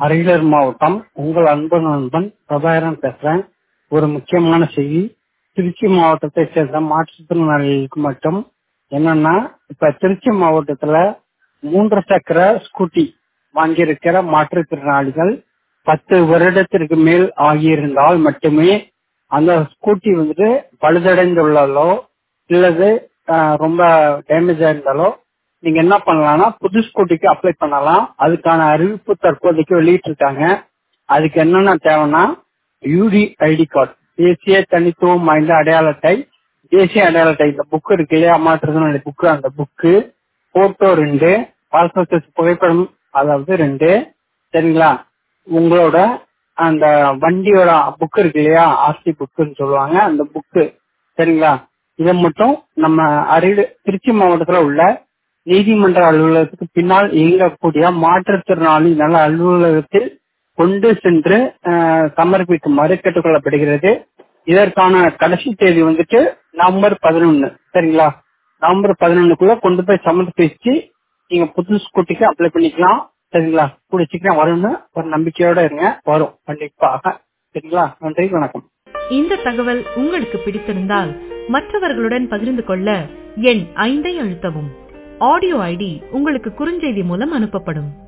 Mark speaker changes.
Speaker 1: அரியலூர் மாவட்டம் உங்கள் அன்பு நண்பன் பிரபாகரன் பேசுறேன் ஒரு முக்கியமான செய்தி திருச்சி மாவட்டத்தை சேர்ந்த மாற்றுத்திறனாளிகளுக்கு மட்டும் என்னன்னா இப்ப திருச்சி மாவட்டத்துல மூன்று சக்கர ஸ்கூட்டி வாங்கியிருக்கிற மாற்றுத்திறனாளிகள் பத்து வருடத்திற்கு மேல் ஆகியிருந்தால் மட்டுமே அந்த ஸ்கூட்டி வந்துட்டு பழுதடைந்துள்ளதோ இல்லது ஆஹ், ரொம்ப டேமேஜ் ஆயிருந்தாலோ நீங்க என்ன பண்ணலாம்னா புது ஸ்கூட்டிக்கு அப்ளை பண்ணலாம் அதுக்கான அறிவிப்பு தற்போதைக்கு வெளியிட்டிருக்காங்க அதுக்கு என்னென்ன தேவைன்னா யூடி ஐடி கார்டு தேசிய தனித்துவம் வாய்ந்த அடையாள அட்டை தேசிய அடையாள அட்டை இந்த புக் இருக்கு இல்லையா மாற்றுத்திறனாளி புக்கு அந்த புக்கு போட்டோ ரெண்டு பாஸ்போர்ட் சைஸ் புகைப்படம் அதாவது ரெண்டு சரிங்களா உங்களோட அந்த வண்டியோட புக் இருக்கு இல்லையா ஆர்சி புக்குன்னு சொல்லுவாங்க அந்த புக்கு சரிங்களா இதை மட்டும் நம்ம அருகில் திருச்சி மாவட்டத்துல உள்ள நீதிமன்ற அலுவலகத்துக்கு பின்னால் இயங்கக்கூடிய மாற்றுத்திறனாளி நல அலுவலகத்தில் கொண்டு சென்று அஹ், சமர்ப்பிக்குமாறு கேட்டுக்கொள்ளப்படுகிறது இதற்கான கடைசி தேதி வந்துட்டு நவம்பர் பதினொன்னு சரிங்களா நவம்பர் பதினொன்னுக்குள்ள கொண்டு போய் சமர்ப்பிச்சு நீங்க புது ஸ்கூட்டிக்கு அப்ளை பண்ணிக்கலாம் சரிங்களா கூடிய சீக்கிரம் வரும்னு ஒரு நம்பிக்கையோட இருங்க வரும் கண்டிப்பாக சரிங்களா நன்றி வணக்கம்
Speaker 2: இந்த தகவல் உங்களுக்கு பிடித்திருந்தால் மற்றவர்களுடன் பகிர்ந்து கொள்ள எண் ஐந்தை அழுத்தவும் ஆடியோ ஐடி உங்களுக்கு குறுஞ்செய்தி மூலம் அனுப்பப்படும்